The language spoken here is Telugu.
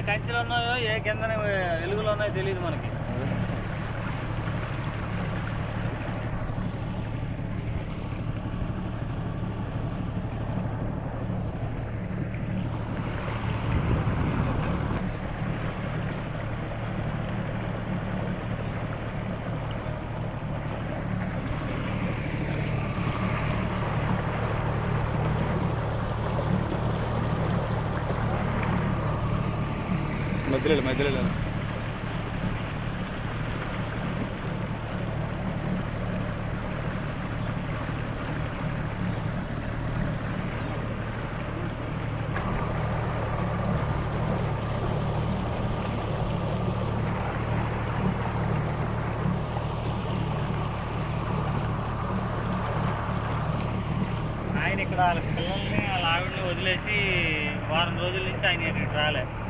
కంచెలు ఉన్నాయో ఏ కింద వెలుగులు ఉన్నాయో తెలియదు మనకి మధ్యలో మధ్యలో ఆయన ఇక్కడ వాళ్ళ పిల్లల్ని వాళ్ళ ఆవిడని వదిలేసి వారం రోజుల నుంచి ఆయన ఇక్కడికి రాలే